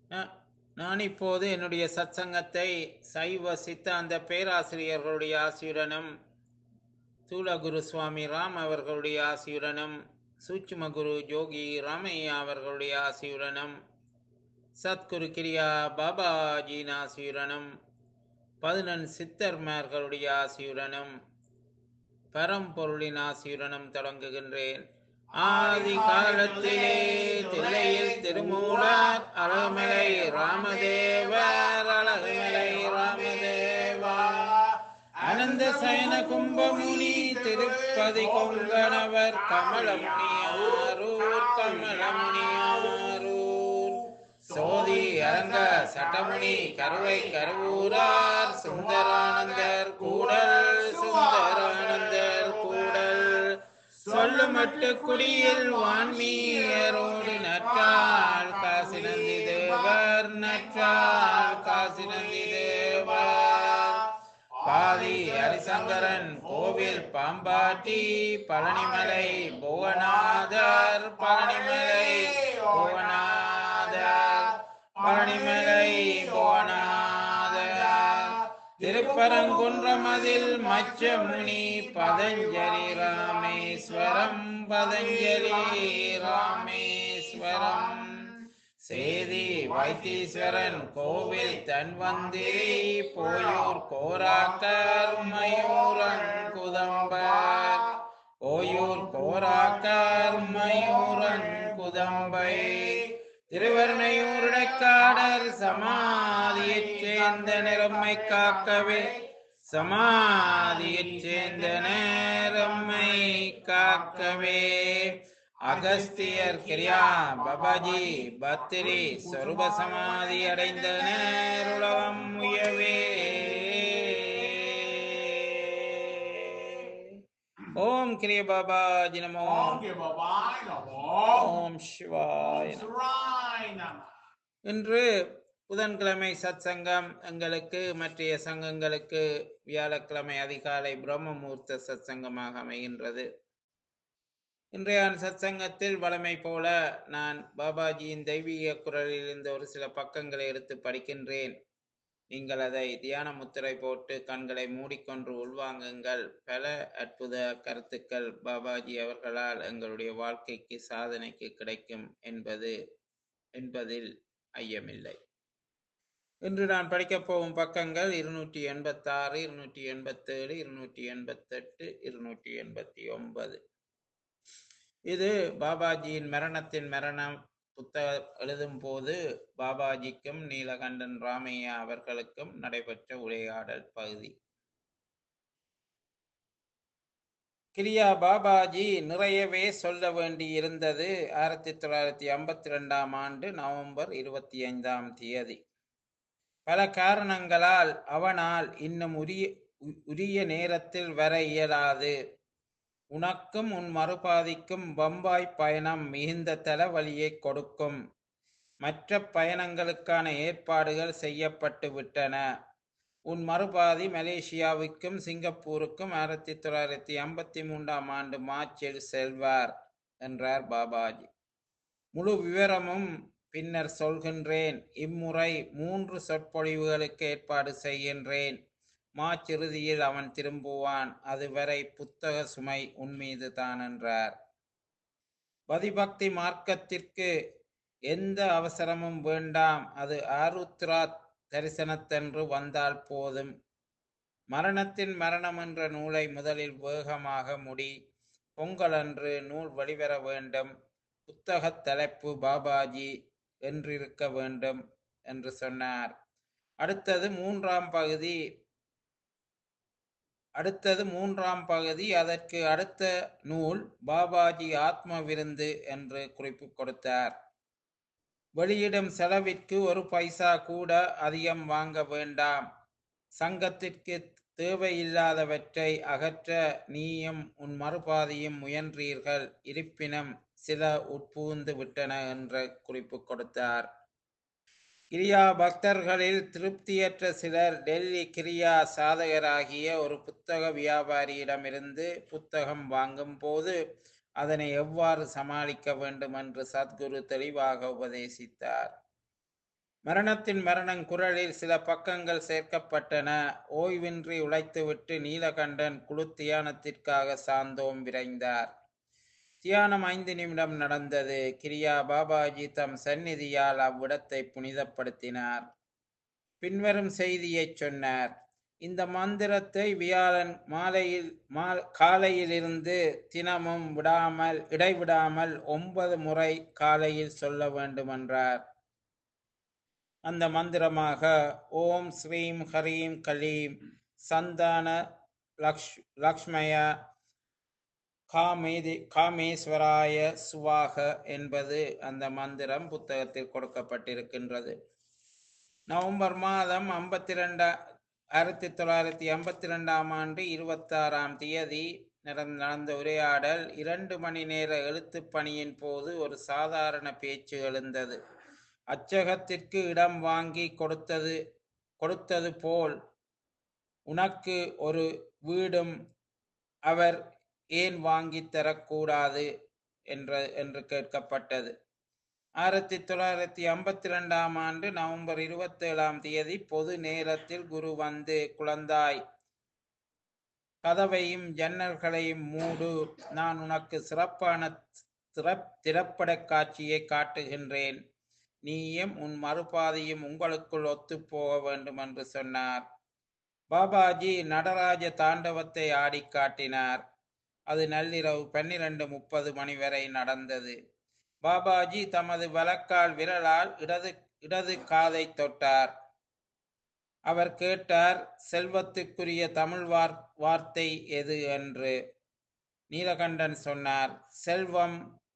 நா- நான் இப்போது என்னுடைய சத்சங்கத்தை சைவ சித்தாந்த பேராசிரியர்களுடைய ஆசியுடனும் தூலகுரு சுவாமி ராம் அவர்களுடைய ஆசியுடனும் சூட்சும குரு ஜோகி ராமையா அவர்களுடைய ஆசியுடனும் சத்குரு கிரியா பாபாஜியின் ஆசியுடனும் பதினெண் சித்தர்மார்களுடைய ஆசியுடனும் பரம்பொருளின் ஆசியுடனும் தொடங்குகின்றேன் ஆதி காலத்திலே தில்லையில் திருமூலர் அழகுமலை ராமதேவர் அழகுமலை ராமதேவா அனந்த சயன கும்பமுனி திருப்பதி கொங்கணவர் கமலமுனியாரூர் கமலமுனியாரூர் சோதி அரங்க சட்டமுனி கருவை கருவூரார் சுந்தரானந்தர் கூடல் சுந்தரானந்தர் கூடல் சொல்லுமட்டு குடியில் வான்மீயரோடு நற்றால் காசி நந்தி தேவர் நற்றால் காசி நந்தி தேவர் பாதி ஹரிசங்கரன் கோவில் பாம்பாட்டி பழனிமலை புவனாதர் பழனிமலை புவனாதர் பழனிமலை புவனாதர் திருப்பரங்குன்றமதில் மச்சமுனி பதஞ்சலி ராமேஸ்வரம் பதஞ்சலி ராமேஸ்வரம் சேதி வைத்தீஸ்வரன் கோவில் தன்வந்திரி போயூர் கோராக்கர் மயூரன் குதம்பர் ஓயூர் கோராக்கர் மயூரன் குதம்பை திருவர்ணையூருடைக்காடர் சமாதியைச் சேர்ந்த நிறம்மை காக்கவே சமாதியைச் சேர்ந்த நேரம்மை காக்கவே அகஸ்தியர் கிரியா பபாஜி பத்திரி சொருப சமாதி அடைந்த நேருலகம் உயவே ஓம் கிரிய பாபாஜி நமோ Om Gye Babai Namo. ஓம் சிவாய நமோ. Sarai Nama. இன்று புதன்கிழமை சத்சங்கம் எங்களுக்கு மற்றைய சங்கங்களுக்கு வியாழக்கிழமை அதிகாலை பிரம்மமூர்த்த சத்சங்கமாக அமைகின்றது இன்றைய சத்சங்கத்தில் வழமை போல நான் பாபாஜியின் தெய்வீக குரலில் இருந்த ஒரு சில பக்கங்களை எடுத்து படிக்கின்றேன் நீங்கள் அதை தியான முத்திரை போட்டு கண்களை மூடிக்கொண்டு உள்வாங்குங்கள் பல அற்புத கருத்துக்கள் பாபாஜி அவர்களால் எங்களுடைய வாழ்க்கைக்கு சாதனைக்கு கிடைக்கும் என்பது என்பதில் ஐயமில்லை இன்று நான் படிக்கப் போகும் பக்கங்கள் இருநூற்றி எண்பத்தாறு இருநூற்றி எண்பத்தேழு இருநூற்றி எண்பத்தெட்டு இருநூற்றி எண்பத்தி ஒன்பது இது பாபாஜியின் மரணத்தின் மரணம் புத்தகம் எழுதும் போது பாபாஜிக்கும் நீலகண்டன் ராமையா அவர்களுக்கும் நடைபெற்ற உரையாடல் பகுதி கிரியா பாபாஜி நிறையவே சொல்ல வேண்டி இருந்தது ஆயிரத்தி தொள்ளாயிரத்தி ஐம்பத்தி ரெண்டாம் ஆண்டு நவம்பர் இருபத்தி ஐந்தாம் தேதி பல காரணங்களால் அவனால் இன்னும் உரிய உ- உரிய நேரத்தில் வர இயலாது உனக்கும் உன் மறுபாதிக்கும் பம்பாய் பயணம் மிகுந்த தலைவலியை கொடுக்கும் மற்ற பயணங்களுக்கான ஏற்பாடுகள் செய்யப்பட்டு விட்டன உன் மறுபாதி மலேசியாவுக்கும் சிங்கப்பூருக்கும் ஆயிரத்தி தொள்ளாயிரத்தி ஐம்பத்தி மூன்றாம் ஆண்டு மார்ச்சில் செல்வார் என்றார் பாபாஜி முழு விவரமும் பின்னர் சொல்கின்றேன் இம்முறை மூன்று சொற்பொழிவுகளுக்கு ஏற்பாடு செய்கின்றேன் மார்ச் இறுதியில் அவன் திரும்புவான் அதுவரை புத்தக சுமை உன்மீது தான் என்றார் பதிபக்தி மார்க்கத்திற்கு எந்த அவசரமும் வேண்டாம் அது ஆருத்ரா தரிசனத்தன்று வந்தால் போதும் மரணத்தின் மரணம் என்ற நூலை முதலில் வேகமாக முடி பொங்கலன்று நூல் வெளிவர வேண்டும் புத்தகத் தலைப்பு பாபாஜி என்றிருக்க வேண்டும் என்று சொன்னார் அடுத்தது மூன்றாம் பகுதி அடுத்தது மூன்றாம் பகுதி அதற்கு அடுத்த நூல் பாபாஜி ஆத்ம விருந்து என்று குறிப்பு கொடுத்தார் வெளியிடும் செலவிற்கு ஒரு பைசா கூட அதிகம் வாங்க வேண்டாம் சங்கத்திற்கு தேவையில்லாதவற்றை அகற்ற நீயும் உன் மறுபாதையும் முயன்றீர்கள் இருப்பினும் சில உட்புகுந்து விட்டன என்ற குறிப்பு கொடுத்தார் கிரியா பக்தர்களில் திருப்தியற்ற சிலர் டெல்லி கிரியா சாதகராகிய ஒரு புத்தக வியாபாரியிடமிருந்து புத்தகம் வாங்கும் போது அதனை எவ்வாறு சமாளிக்க வேண்டும் என்று சத்குரு தெளிவாக உபதேசித்தார் மரணத்தின் மரணம் குரலில் சில பக்கங்கள் சேர்க்கப்பட்டன ஓய்வின்றி உழைத்துவிட்டு நீலகண்டன் குழு தியானத்திற்காக சாந்தோம் விரைந்தார் தியானம் ஐந்து நிமிடம் நடந்தது கிரியா பாபாஜி தம் சந்நிதியால் அவ்விடத்தை புனிதப்படுத்தினார் பின்வரும் செய்தியை சொன்னார் இந்த மந்திரத்தை வியாழன் மாலையில் மா காலையிலிருந்து தினமும் விடாமல் இடைவிடாமல் ஒன்பது முறை காலையில் சொல்ல வேண்டுமென்றார் அந்த மந்திரமாக ஓம் ஸ்ரீம் ஹரீம் கலீம் சந்தான லக்ஷ் லக்ஷ்மய காமேதி காமேஸ்வராய சுவாக என்பது அந்த மந்திரம் புத்தகத்தில் கொடுக்கப்பட்டிருக்கின்றது நவம்பர் மாதம் ஐம்பத்தி ரெண்டா ஆயிரத்தி தொள்ளாயிரத்தி ஐம்பத்தி ரெண்டாம் ஆண்டு இருபத்தாறாம் தேதி நடந்த நடந்த உரையாடல் இரண்டு மணி நேர எழுத்துப் பணியின் போது ஒரு சாதாரண பேச்சு எழுந்தது அச்சகத்திற்கு இடம் வாங்கி கொடுத்தது கொடுத்தது போல் உனக்கு ஒரு வீடும் அவர் ஏன் வாங்கித் தரக்கூடாது என்ற என்று கேட்கப்பட்டது ஆயிரத்தி தொள்ளாயிரத்தி ஐம்பத்தி ரெண்டாம் ஆண்டு நவம்பர் இருபத்தேழாம் தேதி பொது நேரத்தில் குரு வந்து குழந்தாய் கதவையும் ஜன்னல்களையும் மூடு நான் உனக்கு சிறப்பான திறப் திரைப்பட காட்சியை காட்டுகின்றேன் நீயும் உன் மறுபாதையும் உங்களுக்குள் ஒத்துப் போக வேண்டும் என்று சொன்னார் பாபாஜி நடராஜ தாண்டவத்தை ஆடி காட்டினார் அது நள்ளிரவு பன்னிரண்டு முப்பது மணி வரை நடந்தது பாபாஜி தமது வலக்கால் விரலால் இடது இடது காதை தொட்டார் அவர் கேட்டார் செல்வத்துக்குரிய தமிழ் வார் வார்த்தை எது என்று நீலகண்டன் சொன்னார் செல்வம்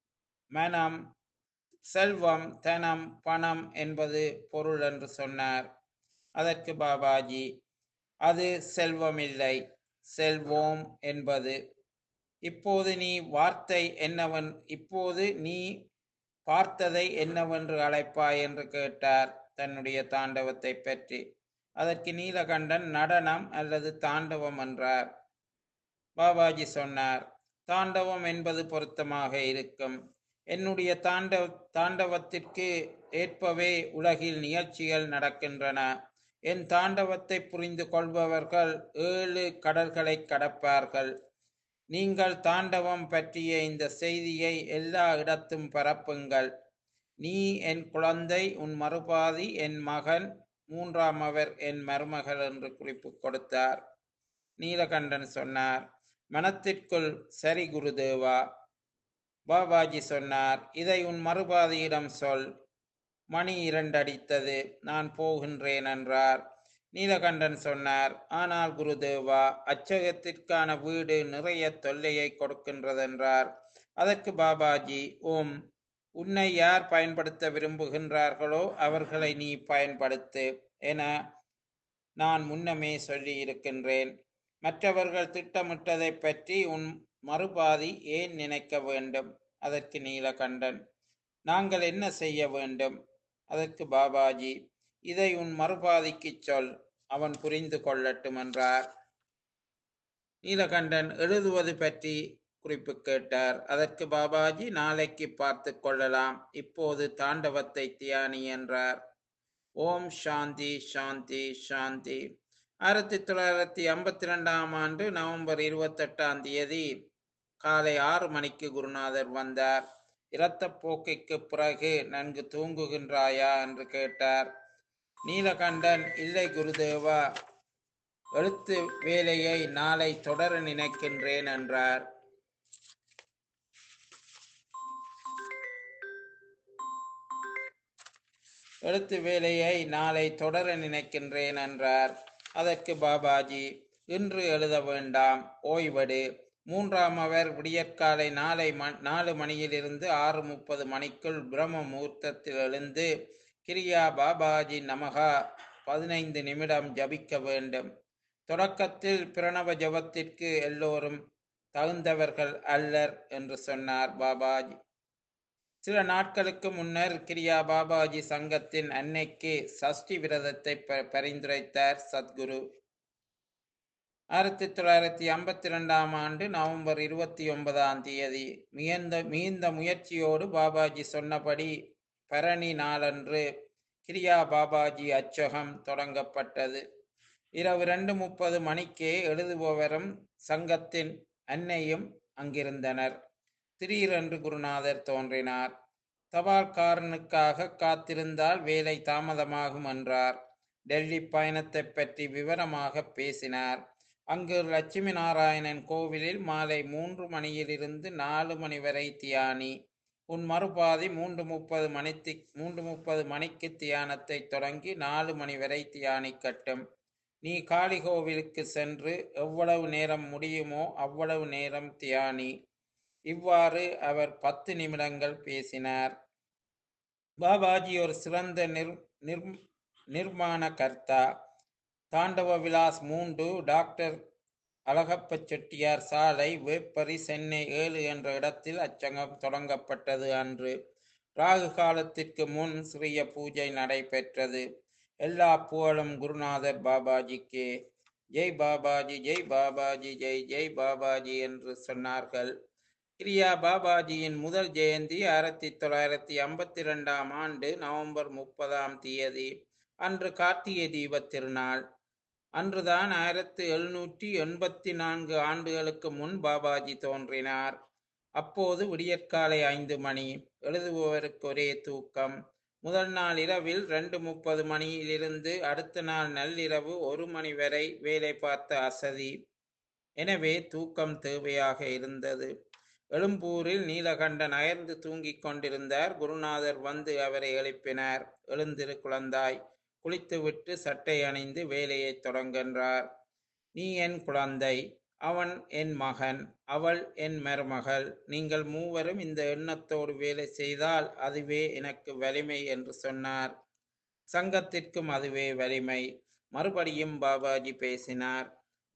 மனம் செல்வம் தனம் பணம் என்பது பொருள் என்று சொன்னார் அதற்கு பாபாஜி அது செல்வமில்லை செல்வோம் என்பது இப்போது நீ வார்த்தை என்னவன் இப்போது நீ பார்த்ததை என்னவென்று அழைப்பாய் என்று கேட்டார் தன்னுடைய தாண்டவத்தை பற்றி அதற்கு நீலகண்டன் நடனம் அல்லது தாண்டவம் என்றார் பாபாஜி சொன்னார் தாண்டவம் என்பது பொருத்தமாக இருக்கும் என்னுடைய தாண்டவ தாண்டவத்திற்கு ஏற்பவே உலகில் நிகழ்ச்சிகள் நடக்கின்றன என் தாண்டவத்தை புரிந்து கொள்பவர்கள் ஏழு கடல்களை கடப்பார்கள் நீங்கள் தாண்டவம் பற்றிய இந்த செய்தியை எல்லா இடத்தும் பரப்புங்கள் நீ என் குழந்தை உன் மறுபாதி என் மகன் மூன்றாம் அவர் என் மருமகள் என்று குறிப்பு கொடுத்தார் நீலகண்டன் சொன்னார் மனத்திற்குள் சரி குருதேவா பாபாஜி சொன்னார் இதை உன் மறுபாதியிடம் சொல் மணி இரண்டடித்தது நான் போகின்றேன் என்றார் நீலகண்டன் சொன்னார் ஆனால் குருதேவா அச்சகத்திற்கான வீடு நிறைய தொல்லையை கொடுக்கின்றதென்றார் அதற்கு பாபாஜி ஓம் உன்னை யார் பயன்படுத்த விரும்புகின்றார்களோ அவர்களை நீ பயன்படுத்து என நான் முன்னமே சொல்லி இருக்கின்றேன் மற்றவர்கள் திட்டமிட்டதை பற்றி உன் மறுபாதி ஏன் நினைக்க வேண்டும் அதற்கு நீலகண்டன் நாங்கள் என்ன செய்ய வேண்டும் அதற்கு பாபாஜி இதை உன் மறுபாதிக்குச் சொல் அவன் புரிந்து கொள்ளட்டும் என்றார் நீலகண்டன் எழுதுவது பற்றி குறிப்பு கேட்டார் அதற்கு பாபாஜி நாளைக்கு பார்த்து கொள்ளலாம் இப்போது தாண்டவத்தை தியானி என்றார் ஓம் சாந்தி சாந்தி சாந்தி ஆயிரத்தி தொள்ளாயிரத்தி ஐம்பத்தி ரெண்டாம் ஆண்டு நவம்பர் இருபத்தெட்டாம் தேதி காலை ஆறு மணிக்கு குருநாதர் வந்தார் இரத்தப்போக்கைக்கு பிறகு நன்கு தூங்குகின்றாயா என்று கேட்டார் நீலகண்டன் இல்லை குருதேவா எழுத்து வேலையை நாளை தொடர நினைக்கின்றேன் என்றார் எழுத்து வேலையை நாளை தொடர நினைக்கின்றேன் என்றார் அதற்கு பாபாஜி இன்று எழுத வேண்டாம் ஓய்வெடு மூன்றாம் அவர் விடியற்காலை நாளை ம- நாலு மணியிலிருந்து ஆறு முப்பது மணிக்குள் பிரம்ம முகூர்த்தத்தில் எழுந்து கிரியா பாபாஜி நமகா பதினைந்து நிமிடம் ஜபிக்க வேண்டும் தொடக்கத்தில் பிரணவ ஜபத்திற்கு எல்லோரும் தகுந்தவர்கள் அல்லர் என்று சொன்னார் பாபாஜி சில நாட்களுக்கு முன்னர் கிரியா பாபாஜி சங்கத்தின் அன்னைக்கு சஷ்டி விரதத்தை ப- பரிந்துரைத்தார் சத்குரு ஆயிரத்தி தொள்ளாயிரத்தி ஐம்பத்தி ரெண்டாம் ஆண்டு நவம்பர் இருபத்தி ஒன்பதாம் தேதி மிகுந்த மிகுந்த முயற்சியோடு பாபாஜி சொன்னபடி பரணி நாளன்று கிரியா பாபாஜி அச்சகம் தொடங்கப்பட்டது இரவு ரெண்டு முப்பது மணிக்கே எழுதுபவரும் சங்கத்தின் அன்னையும் அங்கிருந்தனர் திடீரென்று குருநாதர் தோன்றினார் தபால்காரனுக்காக காத்திருந்தால் வேலை தாமதமாகும் என்றார் டெல்லி பயணத்தை பற்றி விவரமாக பேசினார் அங்கு லட்சுமி நாராயணன் கோவிலில் மாலை மூன்று மணியிலிருந்து நாலு மணி வரை தியானி உன் மறுபாதி மூன்று முப்பது மணிக்கு மூன்று முப்பது மணிக்கு தியானத்தை தொடங்கி நாலு மணி வரை தியானிக்கட்டும் நீ காளி கோவிலுக்கு சென்று எவ்வளவு நேரம் முடியுமோ அவ்வளவு நேரம் தியானி இவ்வாறு அவர் பத்து நிமிடங்கள் பேசினார் பாபாஜி ஒரு சிறந்த நிர் நிர் நிர்மாண கர்த்தா தாண்டவ விலாஸ் மூன்று டாக்டர் அழகப்ப செட்டியார் சாலை வேப்பரி சென்னை ஏழு என்ற இடத்தில் அச்சங்கம் தொடங்கப்பட்டது அன்று ராகு காலத்திற்கு முன் சிறிய பூஜை நடைபெற்றது எல்லா புகழும் குருநாதர் பாபாஜிக்கே ஜெய் பாபாஜி ஜெய் பாபாஜி ஜெய் ஜெய் பாபாஜி என்று சொன்னார்கள் கிரியா பாபாஜியின் முதல் ஜெயந்தி ஆயிரத்தி தொள்ளாயிரத்தி ஐம்பத்தி ரெண்டாம் ஆண்டு நவம்பர் முப்பதாம் தேதி அன்று கார்த்திகை தீபத் திருநாள் அன்றுதான் ஆயிரத்தி எழுநூற்றி எண்பத்தி நான்கு ஆண்டுகளுக்கு முன் பாபாஜி தோன்றினார் அப்போது விடியற்காலை ஐந்து மணி எழுதுபவருக்கு ஒரே தூக்கம் முதல் நாள் இரவில் ரெண்டு முப்பது மணியிலிருந்து அடுத்த நாள் நள்ளிரவு ஒரு மணி வரை வேலை பார்த்த அசதி எனவே தூக்கம் தேவையாக இருந்தது எழும்பூரில் நீலகண்டன் அயர்ந்து தூங்கிக் கொண்டிருந்தார் குருநாதர் வந்து அவரை எழுப்பினார் எழுந்திரு குழந்தாய் குளித்துவிட்டு சட்டை அணிந்து வேலையை தொடங்குகின்றார் நீ என் குழந்தை அவன் என் மகன் அவள் என் மருமகள் நீங்கள் மூவரும் இந்த எண்ணத்தோடு வேலை செய்தால் அதுவே எனக்கு வலிமை என்று சொன்னார் சங்கத்திற்கும் அதுவே வலிமை மறுபடியும் பாபாஜி பேசினார்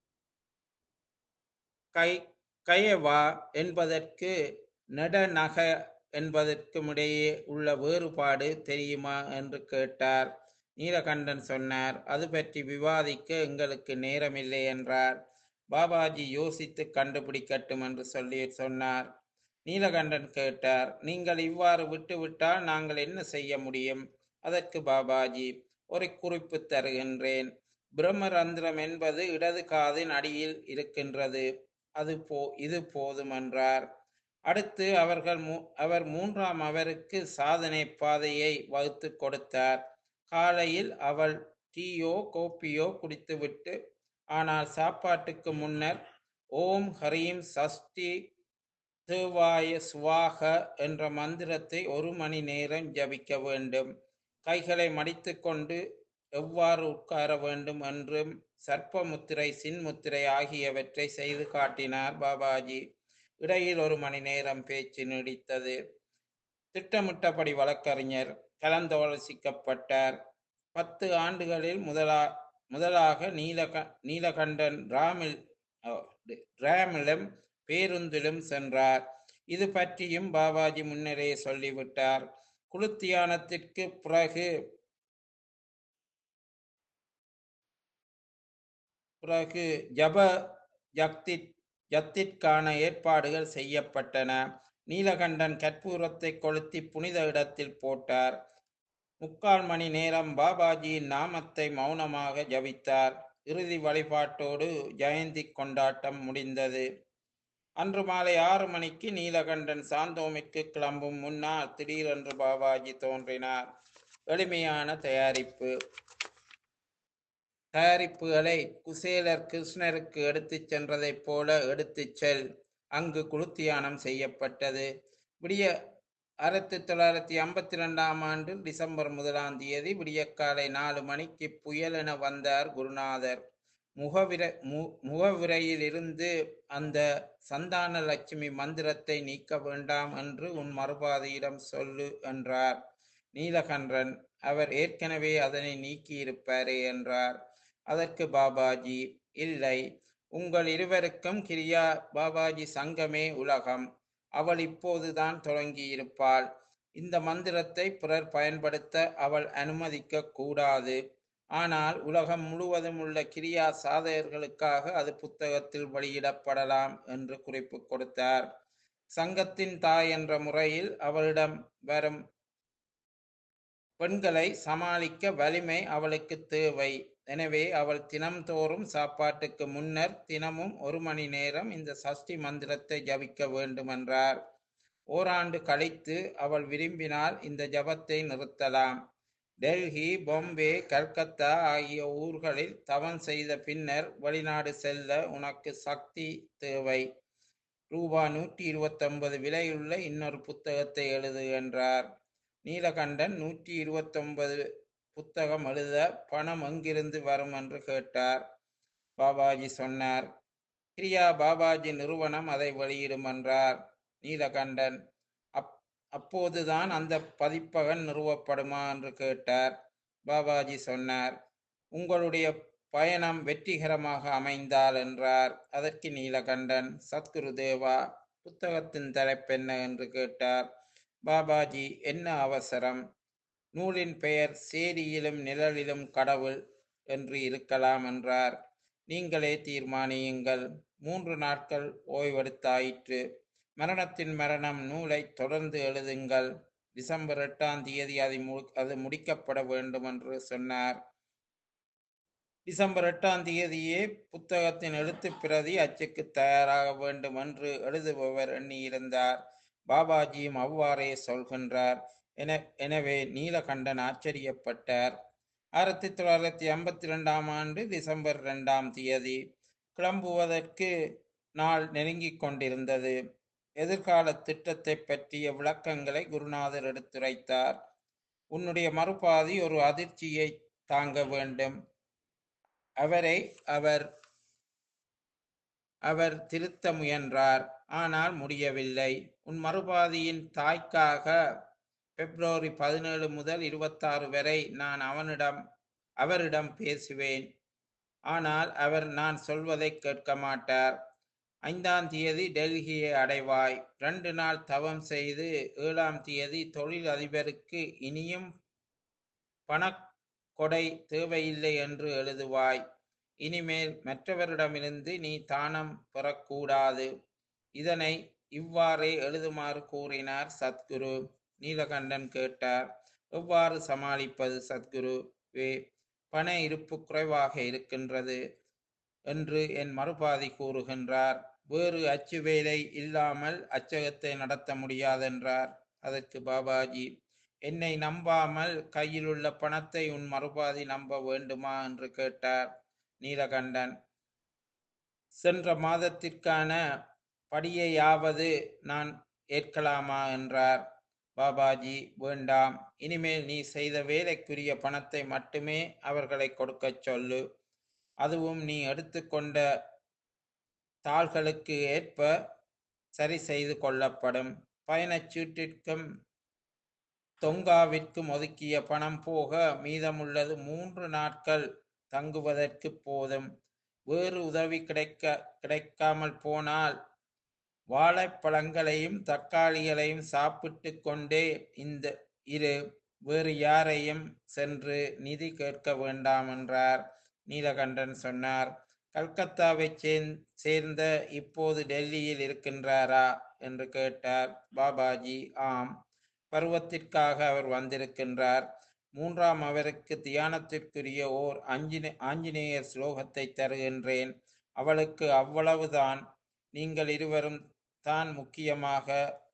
கை கயவா என்பதற்கு நெடநக என்பதற்கும் இடையே உள்ள வேறுபாடு தெரியுமா என்று கேட்டார் நீலகண்டன் சொன்னார் அது பற்றி விவாதிக்க எங்களுக்கு நேரமில்லை என்றார் பாபாஜி யோசித்து கண்டுபிடிக்கட்டும் என்று சொல்லி சொன்னார் நீலகண்டன் கேட்டார் நீங்கள் இவ்வாறு விட்டுவிட்டால் நாங்கள் என்ன செய்ய முடியும் அதற்கு பாபாஜி ஒரு குறிப்பு தருகின்றேன் பிரம்மரந்திரம் என்பது இடது காதின் அடியில் இருக்கின்றது அது போ இது போதும் என்றார் அடுத்து அவர்கள் மூ அவர் மூன்றாம் அவருக்கு சாதனை பாதையை வகுத்து கொடுத்தார் காலையில் அவள் டீயோ கோப்பியோ குடித்துவிட்டு ஆனால் சாப்பாட்டுக்கு முன்னர் ஓம் ஹரீம் சஷ்டி தேவாய சுவாக என்ற மந்திரத்தை ஒரு மணி நேரம் ஜபிக்க வேண்டும் கைகளை மடித்துக்கொண்டு எவ்வாறு உட்கார வேண்டும் என்றும் சர்ப்ப முத்திரை சின்முத்திரை ஆகியவற்றை செய்து காட்டினார் பாபாஜி இடையில் ஒரு மணி நேரம் பேச்சு நீடித்தது திட்டமிட்டபடி வழக்கறிஞர் கலந்தாலோசிக்கப்பட்டார் பத்து ஆண்டுகளில் முதலா முதலாக நீலக நீலகண்டன் ராமில் ராமிலும் பேருந்திலும் சென்றார் இது பற்றியும் பாபாஜி முன்னரே சொல்லிவிட்டார் குளுத்தியானத்திற்கு பிறகு பிறகு ஜப ஜக்தி ஜத்திற்கான ஏற்பாடுகள் செய்யப்பட்டன நீலகண்டன் கற்பூரத்தை கொளுத்தி புனித இடத்தில் போட்டார் முக்கால் மணி நேரம் பாபாஜியின் நாமத்தை மௌனமாக ஜபித்தார் இறுதி வழிபாட்டோடு ஜெயந்தி கொண்டாட்டம் முடிந்தது அன்று மாலை ஆறு மணிக்கு நீலகண்டன் சாந்தோமிற்கு கிளம்பும் முன்னால் திடீரென்று பாபாஜி தோன்றினார் எளிமையான தயாரிப்பு தயாரிப்புகளை குசேலர் கிருஷ்ணருக்கு எடுத்துச் சென்றதைப் போல எடுத்துச் செல் அங்கு குளுத்தியானம் செய்யப்பட்டது விடிய ஆயிரத்தி தொள்ளாயிரத்தி ஐம்பத்தி ரெண்டாம் ஆண்டு டிசம்பர் முதலாம் தேதி விடியற்காலை நாலு மணிக்கு புயல் என வந்தார் குருநாதர் முகவிர மு முகவிரையில் இருந்து அந்த சந்தான லட்சுமி மந்திரத்தை நீக்க வேண்டாம் என்று உன் மறுபாதையிடம் சொல்லு என்றார் நீலகண்டன் அவர் ஏற்கனவே அதனை நீக்கியிருப்பாரே என்றார் அதற்கு பாபாஜி இல்லை உங்கள் இருவருக்கும் கிரியா பாபாஜி சங்கமே உலகம் அவள் இப்போதுதான் தொடங்கியிருப்பாள் இந்த மந்திரத்தை பிறர் பயன்படுத்த அவள் அனுமதிக்க கூடாது ஆனால் உலகம் முழுவதும் உள்ள கிரியா சாதகர்களுக்காக அது புத்தகத்தில் வெளியிடப்படலாம் என்று குறிப்பு கொடுத்தார் சங்கத்தின் தாய் என்ற முறையில் அவளிடம் வரும் பெண்களை சமாளிக்க வலிமை அவளுக்கு தேவை எனவே அவள் தினம்தோறும் சாப்பாட்டுக்கு முன்னர் தினமும் ஒரு மணி நேரம் இந்த சஷ்டி மந்திரத்தை ஜபிக்க வேண்டுமென்றார் ஓராண்டு கழித்து அவள் விரும்பினால் இந்த ஜபத்தை நிறுத்தலாம் டெல்லி பொம்பே கல்கத்தா ஆகிய ஊர்களில் தவம் செய்த பின்னர் வெளிநாடு செல்ல உனக்கு சக்தி தேவை ரூபா நூற்றி இருபத்தொன்பது விலையுள்ள இன்னொரு புத்தகத்தை எழுது என்றார் நீலகண்டன் நூற்றி இருபத்தொன்பது புத்தகம் எழுத பணம் எங்கிருந்து வரும் என்று கேட்டார் பாபாஜி சொன்னார் கிரியா பாபாஜி நிறுவனம் அதை வெளியிடும் என்றார் நீலகண்டன் அப் அப்போதுதான் அந்த பதிப்பகன் நிறுவப்படுமா என்று கேட்டார் பாபாஜி சொன்னார் உங்களுடைய பயணம் வெற்றிகரமாக அமைந்தால் என்றார் அதற்கு நீலகண்டன் சத்குரு தேவா புத்தகத்தின் தலைப்பென்ன என்று கேட்டார் பாபாஜி என்ன அவசரம் நூலின் பெயர் சேரியிலும் நிழலிலும் கடவுள் என்று இருக்கலாம் என்றார் நீங்களே தீர்மானியுங்கள் மூன்று நாட்கள் ஓய்வெடுத்தாயிற்று மரணத்தின் மரணம் நூலை தொடர்ந்து எழுதுங்கள் டிசம்பர் எட்டாம் தேதி அது மு அது முடிக்கப்பட வேண்டும் என்று சொன்னார் டிசம்பர் எட்டாம் தேதியே புத்தகத்தின் எழுத்துப் பிரதி அச்சுக்கு தயாராக வேண்டும் என்று எழுதுபவர் எண்ணியிருந்தார் பாபாஜியும் அவ்வாறே சொல்கின்றார் என எனவே நீலகண்டன் ஆச்சரியப்பட்டார் ஆயிரத்தி தொள்ளாயிரத்தி ஐம்பத்தி ரெண்டாம் ஆண்டு டிசம்பர் ரெண்டாம் தேதி கிளம்புவதற்கு நாள் நெருங்கிக் கொண்டிருந்தது எதிர்கால திட்டத்தை பற்றிய விளக்கங்களை குருநாதர் எடுத்துரைத்தார் உன்னுடைய மறுபாதி ஒரு அதிர்ச்சியை தாங்க வேண்டும் அவரை அவர் அவர் திருத்த முயன்றார் ஆனால் முடியவில்லை உன் மறுபாதியின் தாய்க்காக பிப்ரவரி பதினேழு முதல் இருபத்தாறு வரை நான் அவனிடம் அவரிடம் பேசுவேன் ஆனால் அவர் நான் சொல்வதை கேட்க மாட்டார் ஐந்தாம் தேதி டெல்லியை அடைவாய் ரெண்டு நாள் தவம் செய்து ஏழாம் தேதி தொழில் அதிபருக்கு இனியும் பணக்கொடை தேவையில்லை என்று எழுதுவாய் இனிமேல் மற்றவரிடமிருந்து நீ தானம் பெறக்கூடாது இதனை இவ்வாறே எழுதுமாறு கூறினார் சத்குரு நீலகண்டன் கேட்டார் எவ்வாறு சமாளிப்பது சத்குரு வே பண இருப்பு குறைவாக இருக்கின்றது என்று என் மறுபாதி கூறுகின்றார் வேறு அச்சு வேலை இல்லாமல் அச்சகத்தை நடத்த முடியாதென்றார் அதற்கு பாபாஜி என்னை நம்பாமல் கையில் உள்ள பணத்தை உன் மறுபாதி நம்ப வேண்டுமா என்று கேட்டார் நீலகண்டன் சென்ற மாதத்திற்கான படியையாவது நான் ஏற்கலாமா என்றார் பாபாஜி வேண்டாம் இனிமேல் நீ செய்த வேலைக்குரிய பணத்தை மட்டுமே அவர்களை கொடுக்கச் சொல்லு அதுவும் நீ எடுத்துக்கொண்ட தாள்களுக்கு ஏற்ப சரி செய்து கொள்ளப்படும் பயணச்சீட்டிற்கும் தொங்காவிற்கும் ஒதுக்கிய பணம் போக மீதமுள்ளது மூன்று நாட்கள் தங்குவதற்கு போதும் வேறு உதவி கிடைக்க கிடைக்காமல் போனால் வாழைப்பழங்களையும் தக்காளிகளையும் சாப்பிட்டு கொண்டே இந்த இரு வேறு யாரையும் சென்று நிதி கேட்க வேண்டாம் என்றார் நீலகண்டன் சொன்னார் கல்கத்தாவை சேர்ந்த இப்போது டெல்லியில் இருக்கின்றாரா என்று கேட்டார் பாபாஜி ஆம் பருவத்திற்காக அவர் வந்திருக்கின்றார் மூன்றாம் அவருக்கு தியானத்திற்குரிய ஓர் அஞ்சினே ஆஞ்சநேயர் ஸ்லோகத்தை தருகின்றேன் அவளுக்கு அவ்வளவுதான் நீங்கள் இருவரும் தான் முக்கியமாக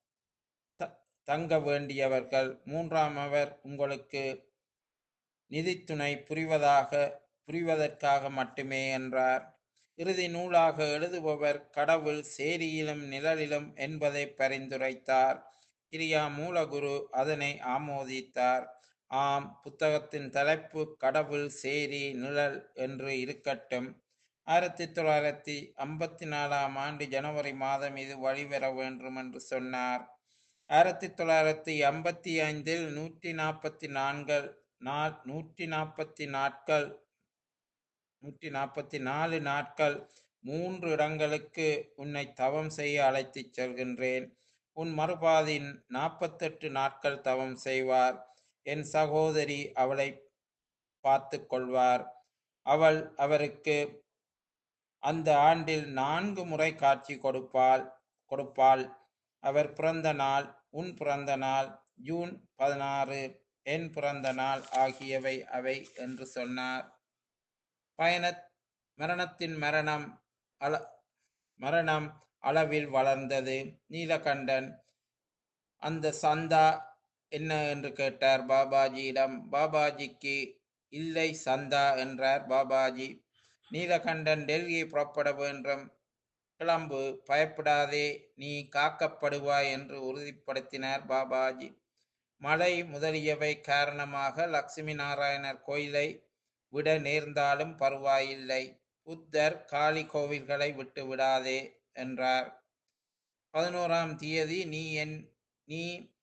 தங்க வேண்டியவர்கள் மூன்றாம் அவர் உங்களுக்கு நிதித்துணை புரிவதாக புரிவதற்காக மட்டுமே என்றார் இறுதி நூலாக எழுதுபவர் கடவுள் சேரியிலும் நிழலிலும் என்பதை பரிந்துரைத்தார் கிரியா மூலகுரு அதனை ஆமோதித்தார் ஆம் புத்தகத்தின் தலைப்பு கடவுள் சேரி நிழல் என்று இருக்கட்டும் ஆயிரத்தி தொள்ளாயிரத்தி ஐம்பத்தி நாலாம் ஆண்டு ஜனவரி மாதம் இது வழிபெற வேண்டும் என்று சொன்னார் ஆயிரத்தி தொள்ளாயிரத்தி ஐம்பத்தி ஐந்தில் நூற்றி நாற்பத்தி நான்கள் நாள் நூற்றி நாற்பத்தி நாட்கள் நூற்றி நாற்பத்தி நாலு நாட்கள் மூன்று இடங்களுக்கு உன்னை தவம் செய்ய அழைத்துச் செல்கின்றேன் உன் மறுபாதின் நாற்பத்தெட்டு நாட்கள் தவம் செய்வார் என் சகோதரி அவளை பார்த்து கொள்வார் அவள் அவருக்கு அந்த ஆண்டில் நான்கு முறை காட்சி கொடுப்பாள் கொடுப்பாள் அவர் பிறந்த நாள் உன் பிறந்த நாள் ஜூன் பதினாறு என் பிறந்த நாள் ஆகியவை அவை என்று சொன்னார் பயண மரணத்தின் மரணம் அள மரணம் அளவில் வளர்ந்தது நீலகண்டன் அந்த சந்தா என்ன என்று கேட்டார் பாபாஜியிடம் பாபாஜிக்கு இல்லை சந்தா என்றார் பாபாஜி நீலகண்டன் டெல்லி புறப்பட வேண்டும் கிளம்பு பயப்படாதே நீ காக்கப்படுவாய் என்று உறுதிப்படுத்தினார் பாபாஜி மழை முதலியவை காரணமாக லட்சுமி நாராயணர் கோயிலை விட நேர்ந்தாலும் பரவாயில்லை புத்தர் காளி கோவில்களை விட்டு விடாதே என்றார் பதினோராம் தேதி நீ என் நீ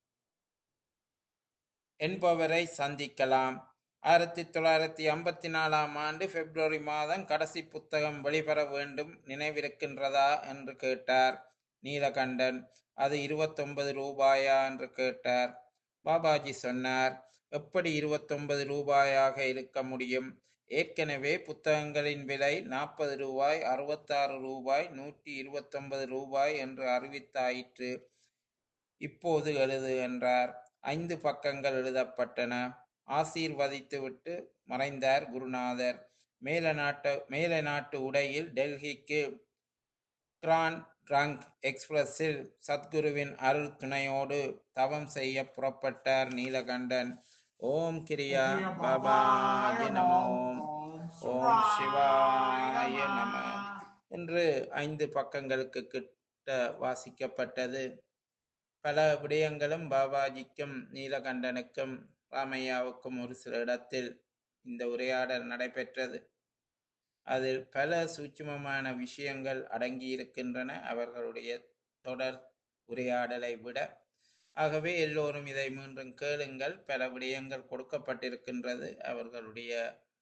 என்பவரை சந்திக்கலாம் ஆயிரத்தி தொள்ளாயிரத்தி ஐம்பத்தி நாலாம் ஆண்டு பிப்ரவரி மாதம் கடைசி புத்தகம் வெளிவர வேண்டும் நினைவிருக்கின்றதா என்று கேட்டார் நீலகண்டன் அது இருபத்தொன்பது ரூபாயா என்று கேட்டார் பாபாஜி சொன்னார் எப்படி இருபத்தொன்பது ரூபாயாக இருக்க முடியும் ஏற்கனவே புத்தகங்களின் விலை நாற்பது ரூபாய் அறுபத்தாறு ரூபாய் நூற்றி இருபத்தொன்பது ரூபாய் என்று அறிவித்தாயிற்று இப்போது எழுது என்றார் ஐந்து பக்கங்கள் எழுதப்பட்டன ஆசீர்வதித்துவிட்டு மறைந்தார் குருநாதர் மேல நாட்டு மேல நாட்டு உடையில் டெல்லிக்கு கிராண்ட் ட்ரங்க் எக்ஸ்பிரஸில் சத்குருவின் அருள் துணையோடு தவம் செய்ய புறப்பட்டார் நீலகண்டன் ஓம் கிரியா பாபாய நமோ ஓம் சிவாய நம என்று ஐந்து பக்கங்களுக்கு கிட்ட வாசிக்கப்பட்டது பல விடயங்களும் பாபாஜிக்கும் நீலகண்டனுக்கும் ராமையாவுக்கும் ஒரு சில இடத்தில் இந்த உரையாடல் நடைபெற்றது அதில் பல சூட்சுமமான விஷயங்கள் அடங்கியிருக்கின்றன அவர்களுடைய தொடர் உரையாடலை விட ஆகவே எல்லோரும் இதை மீண்டும் கேளுங்கள் பல விடயங்கள் கொடுக்கப்பட்டிருக்கின்றது அவர்களுடைய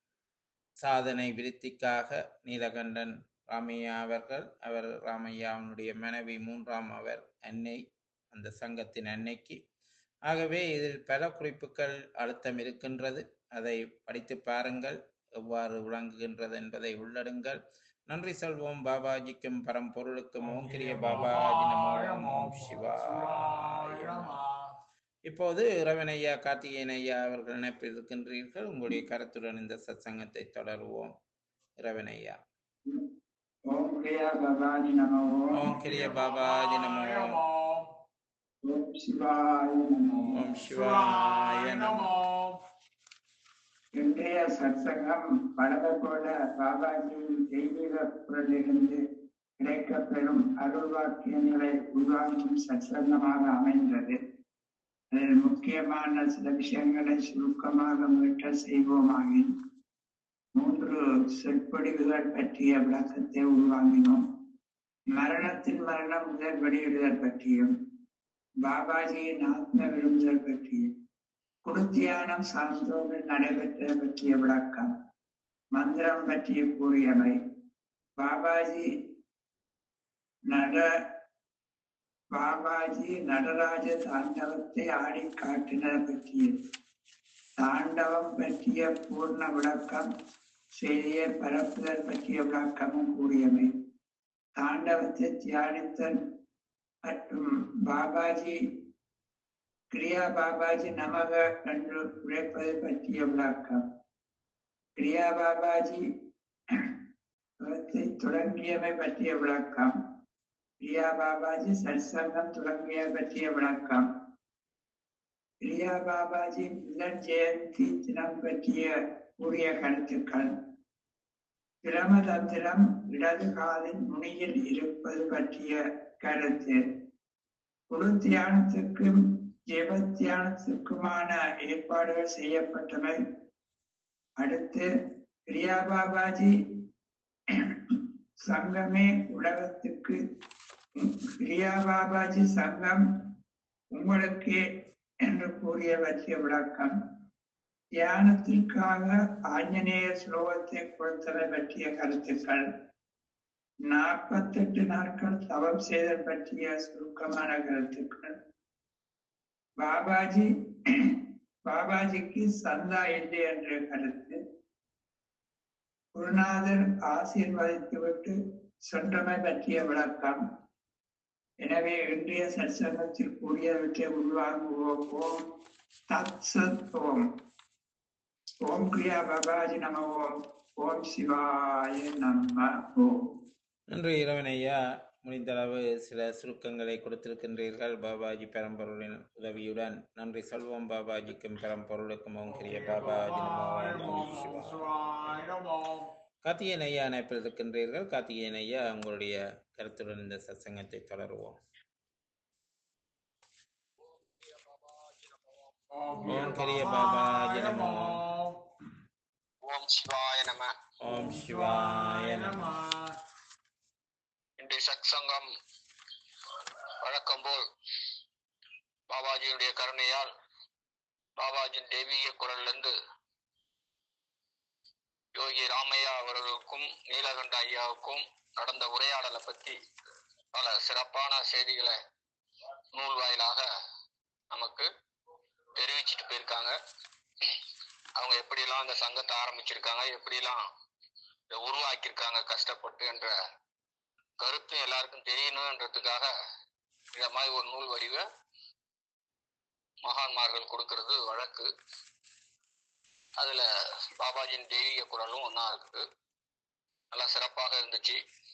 சாதனை விருத்திக்காக நீலகண்டன் ராமையா அவர்கள் அவர் ராமையாவினுடைய மனைவி மூன்றாம் அவர் அன்னை அந்த சங்கத்தின் அன்னைக்கு ஆகவே இதில் பல குறிப்புகள் அழுத்தம் இருக்கின்றது அதை படித்து பாருங்கள் எவ்வாறு விளங்குகின்றது என்பதை உள்ளடுங்கள் நன்றி சொல்வோம் பாபாஜிக்கும் பரம்பொருளுக்கும் ஓம் கிரிய பாபாஜி நமோ ஓம் சிவாய நமோ. இப்போது இரவனையா கார்த்திகேயன் ஐயா அவர்கள் இணைப்பில் இருக்கின்றீர்கள் உங்களுடைய கருத்துடன் இந்த சத்சங்கத்தை தொடருவோம் இரவனையா ஓம் கிரியா பவானி நமோ ஓம் கிரிய பாபாஜி நமோ ஓம் சிவாய நமோ ஓம் சிவாய நமோ இன்றைய சத்சங்கம் வடதகோட பாபாஜியின் தெய்வீக குரலிலிருந்து கிடைக்கப்பெறும் அருள் வாக்கியங்களை உருவாக்கும் சத்சங்கமாக அமைந்தது அதில் முக்கியமான சில விஷயங்களை சுருக்கமாக மீட்ட செய்வோமாகின் மூன்று சொற்பொழிவுகள் பற்றிய விளக்கத்தை உருவாங்கினோம் மரணத்தின் மரணம் முதல் வெளியிடுதல் பற்றியும் பாபாஜியின் ஆத்ம விரும்புதல் பற்றியும் குருத்தியானம் சாந்தோவில் நடைபெற்ற பற்றிய விளக்கம் மந்திரம் பற்றிய கூறியவை பாபாஜி நட பாபாஜி நடராஜ தாண்டவத்தை ஆடி காட்டினது பற்றியது தாண்டவம் பற்றிய பூர்ண விளக்கம் செய்தியை பரப்புதல் பற்றிய விளக்கமும் கூறியவை தாண்டவத்தை தியானித்தல் மற்றும் பாபாஜி கிரியா பாபாஜி நமக என்று உழைப்பது பற்றிய விளக்கம் கிரியா பாபாஜி தொடங்கியவை பற்றிய விளக்கம் கிரியா பாபாஜி சற்சங்கம் தொடங்கிய பற்றிய விளக்கம் கிரியா பாபாஜி முதல் ஜெயந்தி தினம் பற்றிய கூறிய கருத்துக்கள் பிரமதந்திரம் இடது காலின் நுனியில் இருப்பது பற்றிய கருத்து குரு தியானத்துக்கும் ஜெப தியானத்துக்குமான ஏற்பாடுகள் செய்யப்பட்டவை அடுத்து பிரியா பாபாஜி சங்கமே உலகத்துக்கு பிரியா பாபாஜி சங்கம் உங்களுக்கு என்று கூறிய பற்றிய விளக்கம் தியானத்திற்காக ஆஞ்சநேய ஸ்லோகத்தை கொடுத்ததை பற்றிய கருத்துக்கள் நாற்பத்தெட்டு நாட்கள் தவம் செய்தல் பற்றிய சுருக்கமான கருத்துக்கள் பாபாஜி பாபாஜிக்கு சந்தா இல்லை என்ற கருத்து குருநாதர் ஆசீர்வதித்துவிட்டு சொன்னமை பற்றிய விளக்கம் எனவே இன்றைய சற்சங்கத்தில் கூடியவற்றை உள்வாங்குவோம் தத் சத் ஓம் ஓம் கிரியா பாபாஜி நம ஓம் ஓம் சிவாய நம ஓம் நன்றி இறைவன் ஐயா முடிந்தளவு சில சுருக்கங்களை கொடுத்திருக்கின்றீர்கள் பாபாஜி பெரம்பொருளின் உதவியுடன் நன்றி சொல்வோம் பாபாஜிக்கும் பெரம்பொருளுக்கும் ஓம் கிரிய பாபாஜி நமோ ஓம் சிவாய. கார்த்திகேயன் ஐயா இணைப்பில் இருக்கின்றீர்கள் கார்த்திகேயன் ஐயா உங்களுடைய கருத்துடன் இந்த சத்சங்கத்தை தொடருவோம் ஓம் கிரிய பாபாஜி நமோ ஓம் சிவாய நம ஓம் சிவாய நம இன்றைய சத்சங்கம் வழக்கம் போல் பாபாஜியுடைய கருணையால் பாபாஜியின் தெய்வீக குரலிலிருந்து யோகி ராமையா அவர்களுக்கும் நீலகண்ட ஐயாவுக்கும் நடந்த உரையாடலை பற்றி பல சிறப்பான செய்திகளை நூல் வாயிலாக நமக்கு தெரிவிச்சிட்டு போயிருக்காங்க அவங்க எப்படிலாம் அந்த சங்கத்தை ஆரம்பிச்சிருக்காங்க எப்படிலாம் இதை உருவாக்கியிருக்காங்க கஷ்டப்பட்டு என்ற கருத்தும் எல்லாருக்கும் தெரியணுன்றதுக்காக இந்த மாதிரி ஒரு நூல் வடிவ மகான்மார்கள் கொடுக்கிறது வழக்கு அதுல பாபாஜியின் தெய்வீக குரலும் ஒன்றா இருக்குது நல்லா சிறப்பாக இருந்துச்சு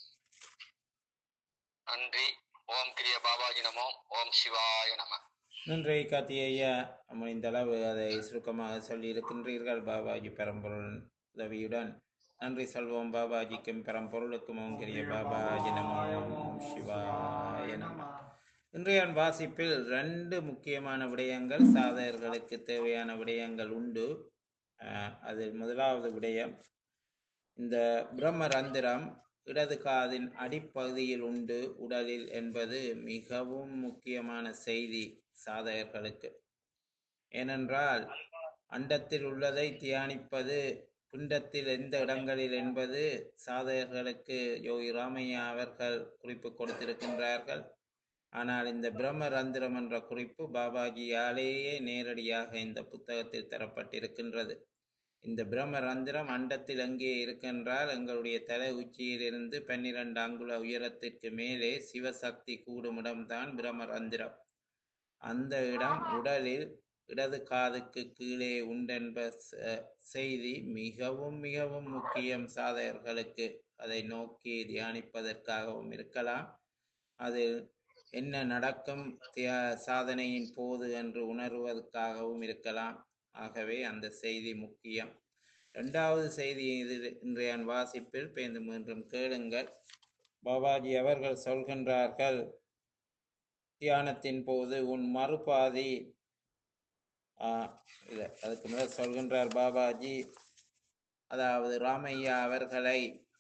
நன்றி ஓம் கிரிய பாபாஜி நமோ ஓம் சிவாய நம நன்றி கார்த்திகேய ஐயா முடிந்தளவு அதை சுருக்கமாக சொல்லி இருக்கின்றீர்கள் பாபாஜி பெரம்பொருள் உதவியுடன் நன்றி சொல்வோம் பாபாஜிக்கும் பெரம்பொருளுக்கும் ஓம் கிரிய பாபாஜி நமோ ஓம் சிவாய நம இன்றைய வாசிப்பில் ரெண்டு முக்கியமான விடயங்கள் சாதகர்களுக்கு தேவையான விடயங்கள் உண்டு அஹ், அதில் முதலாவது விடயம் இந்த பிரம்ம ரந்திரம் இடது காதின் அடிப்பகுதியில் உண்டு உடலில் என்பது மிகவும் முக்கியமான செய்தி சாதகர்களுக்கு ஏனென்றால் அண்டத்தில் உள்ளதை தியானிப்பது பிண்டத்தில் எந்த இடங்களில் என்பது சாதகர்களுக்கு யோகி ராமையா அவர்கள் குறிப்பு கொடுத்திருக்கின்றார்கள் ஆனால் இந்த பிரம்ம ரந்திரம் என்ற குறிப்பு பாபாஜியாலேயே நேரடியாக இந்த புத்தகத்தில் தரப்பட்டிருக்கின்றது இந்த பிரம்ம ரந்திரம் அண்டத்தில் எங்கே இருக்கின்றால் எங்களுடைய தலை உச்சியிலிருந்து பன்னிரண்டு அங்குல உயரத்திற்கு மேலே சிவசக்தி கூடும் இடம்தான் பிரம்ம ரந்திரம் அந்த இடம் உடலில் இடது காதுக்கு கீழே உண்டென்ப ச- செய்தி மிகவும் மிகவும் முக்கியம் சாதகர்களுக்கு அதை நோக்கி தியானிப்பதற்காகவும் இருக்கலாம் அதில் என்ன நடக்கும் தியா- சாதனையின் போது என்று உணர்வதற்காகவும் இருக்கலாம் ஆகவே அந்த செய்தி முக்கியம் இரண்டாவது செய்தி இது இன்றைய வாசிப்பில் பேந்து மீண்டும் கேளுங்கள் பாபாஜி அவர்கள் சொல்கின்றார்கள் தியானத்தின் போது உன் மறுபாதி ஆஹ் இல்லை அதுக்கு முதல் சொல்கின்றார் பாபாஜி அதாவது ராமையா அவர்களை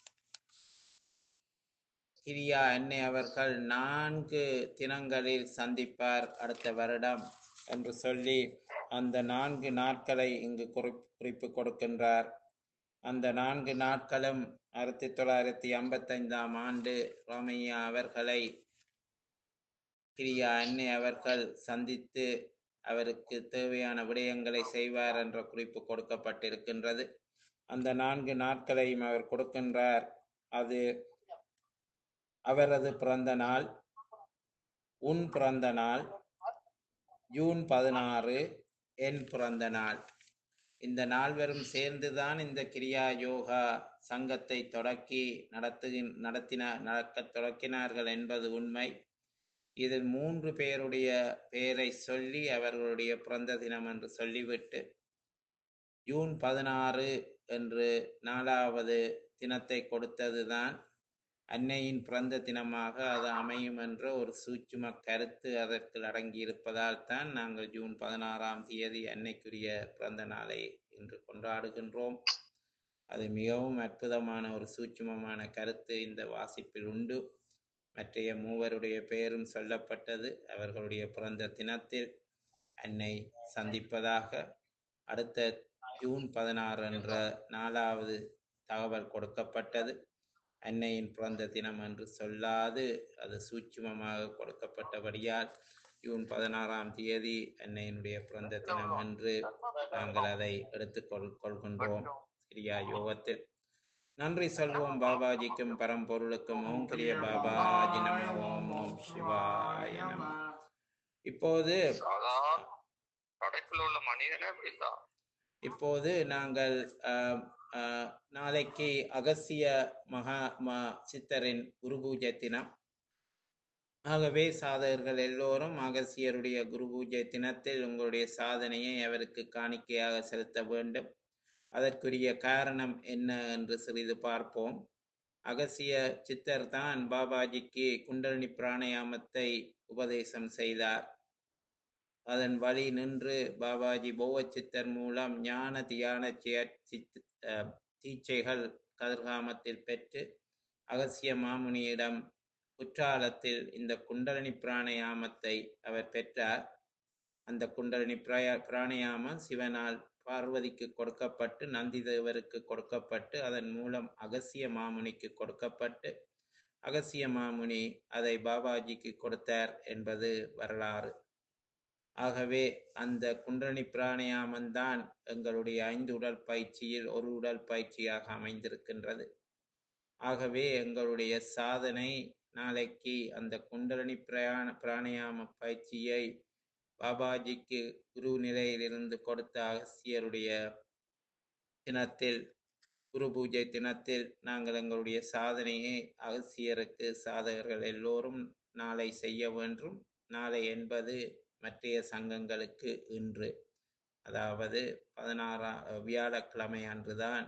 கிரியா அன்னை அவர்கள் நான்கு தினங்களில் சந்திப்பார் அடுத்த வருடம் என்று சொல்லி அந்த நான்கு நாட்களை இங்கு குறிப் குறிப்பு கொடுக்கின்றார் அந்த நான்கு நாட்களும் ஆயிரத்தி தொள்ளாயிரத்தி ஐம்பத்தைந்தாம் ஆண்டு ராமையா அவர்களை கிரியா அன்னை அவர்கள் சந்தித்து அவருக்கு தேவையான விடயங்களை செய்வார் என்ற குறிப்பு கொடுக்கப்பட்டிருக்கின்றது அந்த நான்கு நாட்களையும் அவர் கொடுக்கின்றார் அது அவரது பிறந்த நாள் உன் பிறந்த நாள் ஜூன் பதினாறு என் பிறந்த நாள் இந்த நால்வரும் சேர்ந்துதான் இந்த கிரியா யோகா சங்கத்தை தொடக்கி நடத்துகின் நடத்தின நடக்கத் தொடக்கினார்கள் என்பது உண்மை இதில் மூன்று பேருடைய பெயரை சொல்லி அவர்களுடைய பிறந்த தினம் என்று சொல்லிவிட்டு ஜூன் பதினாறு என்று நாலாவது தினத்தை கொடுத்ததுதான் அன்னையின் பிறந்த தினமாக அது அமையும் என்ற ஒரு சூட்சும கருத்து அதற்கு அடங்கியிருப்பதால் தான் நாங்கள் ஜூன் பதினாறாம் தேதி அன்னைக்குரிய பிறந்த நாளை இன்று கொண்டாடுகின்றோம் அது மிகவும் அற்புதமான ஒரு சூட்சுமமான கருத்து இந்த வாசிப்பில் உண்டு மற்றைய மூவருடைய பெயரும் சொல்லப்பட்டது அவர்களுடைய பிறந்த தினத்தில் அன்னை சந்திப்பதாக அடுத்த ஜூன் பதினாறு என்ற நாலாவது தகவல் கொடுக்கப்பட்டது அன்னையின் பிறந்த தினம் என்று சொல்லாது அது சூட்சுமமாக கொடுக்கப்பட்டபடியால் ஜூன் பதினாறாம் தேதி அன்னையினுடைய பிறந்த தினம் என்று நாங்கள் அதை எடுத்துக்கொள் கொள்கின்றோம் கிரியா யோகத்தில் நன்றி சொல்வோம் பாபாஜிக்கும் பரம்பொருளுக்கும் ஓம் கிரிய பாபாஜி நம ஓம் ஓம் சிவாய நம இப்போது சாதா கடைக்குள்ள உடலுக்குள்ள உள்ள மனிதனே அப்படிதான் இப்போது நாங்கள் ஆஹ், ஆஹ், நாளைக்கு அகசிய மகா ம சித்தரின் குரு பூஜை தினம் ஆகவே சாதகர்கள் எல்லோரும் அகசியருடைய குரு பூஜை தினத்தில் உங்களுடைய சாதனையை அவருக்கு காணிக்கையாக செலுத்த வேண்டும் அதற்குரிய காரணம் என்ன என்று சிறிது பார்ப்போம் அகசிய சித்தர் தான் பாபாஜிக்கு குண்டலினி பிராணயாமத்தை உபதேசம் செய்தார் அதன் வழி நின்று பாபாஜி போவ சித்தர் மூலம் ஞான தியான சிய- சித்- அஹ், தீட்சைகள் கதிர்காமத்தில் பெற்று அகசிய மாமுனியிடம் குற்றாலத்தில் இந்த குண்டலினி பிராணயாமத்தை அவர் பெற்றார் அந்த குண்டலினி பிராய பிராணயாமம் சிவனால் பார்வதிக்கு கொடுக்கப்பட்டு நந்திதேவருக்கு கொடுக்கப்பட்டு அதன் மூலம் அகசிய மாமுனிக்கு கொடுக்கப்பட்டு அகசிய மாமுனி அதை பாபாஜிக்கு கொடுத்தார் என்பது வரலாறு ஆகவே அந்த குண்டலினி பிராணயாமம் தான் எங்களுடைய ஐந்து உடல் பயிற்சியில் ஒரு உடல் பயிற்சியாக அமைந்திருக்கின்றது ஆகவே எங்களுடைய சாதனை நாளைக்கு அந்த குண்டலினி பிரயாண பிராணயாம பயிற்சியை பாபாஜிக்கு குரு நிலையிலிருந்து கொடுத்த அகசியருடைய தினத்தில் குரு பூஜை தினத்தில் நாங்கள் எங்களுடைய சாதனையை அகசியருக்கு சாதகர்கள் எல்லோரும் நாளை செய்ய வேண்டும் நாளை என்பது மற்றைய சங்கங்களுக்கு இன்று அதாவது பதினாறாம் வியாழக்கிழமை அன்றுதான்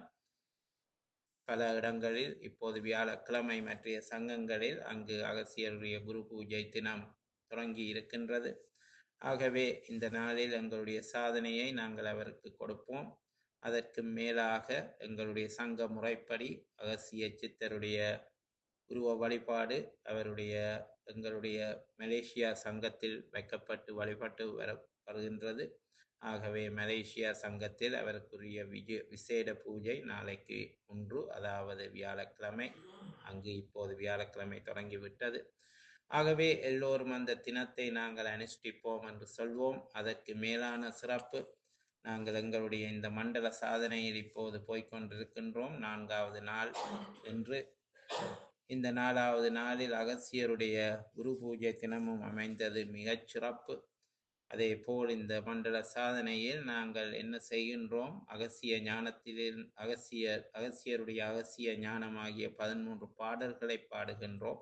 பல இடங்களில் இப்போது வியாழக்கிழமை மற்றைய சங்கங்களில் அங்கு அகசியருடைய குரு பூஜை தினம் தொடங்கி இருக்கின்றது ஆகவே இந்த நாளில் எங்களுடைய சாதனையை நாங்கள் அவருக்கு கொடுப்போம் அதற்கு மேலாக எங்களுடைய சங்க முறைப்படி அகசிய சித்தருடைய உருவ வழிபாடு அவருடைய எங்களுடைய மலேசியா சங்கத்தில் வைக்கப்பட்டு வழிபட்டு வர வருகின்றது ஆகவே மலேசியா சங்கத்தில் அவருக்குரிய விஜய விசேட பூஜை நாளைக்கு ஒன்று அதாவது வியாழக்கிழமை அங்கு இப்போது வியாழக்கிழமை தொடங்கிவிட்டது ஆகவே எல்லோரும் அந்த தினத்தை நாங்கள் அனுஷ்டிப்போம் என்று சொல்வோம் அதற்கு மேலான சிறப்பு நாங்கள் எங்களுடைய இந்த மண்டல சாதனையில் இப்போது போய்க்கொண்டிருக்கின்றோம் நான்காவது நாள் என்று இந்த நாலாவது நாளில் அகசியருடைய குரு பூஜை தினமும் அமைந்தது மிகச் சிறப்பு அதே போல் இந்த மண்டல சாதனையில் நாங்கள் என்ன செய்கின்றோம் அகசிய ஞானத்தில் அகசியர் அகசியருடைய அகசிய ஞானமாகிய பதிமூன்று பாடல்களை பாடுகின்றோம்